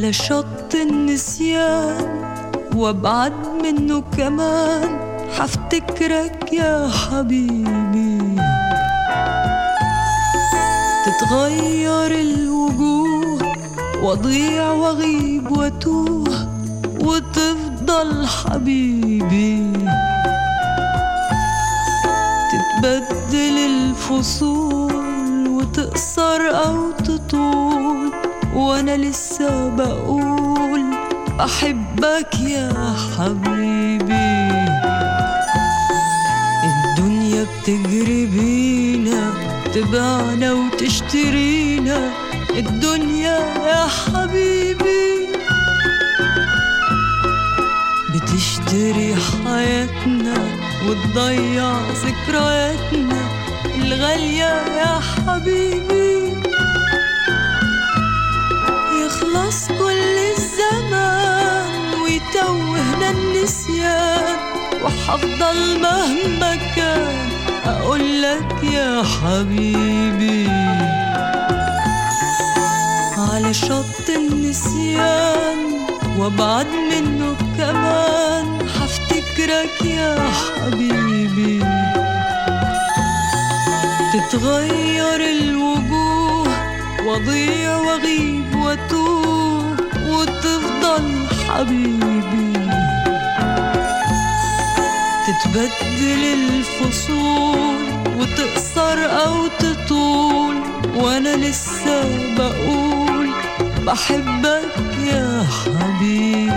على شط النسيان وابعد منه كمان حفتكرك يا حبيبي تتغير الوجوه واضيع واغيب واتوه وتفضل حبيبي تتبدل الفصول وتقصر او تطول وانا لسه بقول بحبك يا حبيبي الدنيا بتجري بينا تبعنا وتشترينا الدنيا يا حبيبي بتشتري حياتنا وتضيع ذكرياتنا الغالية يا حبيبي يخلص كل الزمان ويتوهنا النسيان وحفضل مهما كان أقول لك يا حبيبي على شط النسيان وابعد منه كمان حفتكرك يا حبيبي تتغير الوجوه واضيع واغيب واتوه وتفضل حبيبي تتبدل الفصول وتقصر او تطول وانا لسه بقول بحبك يا حبيبي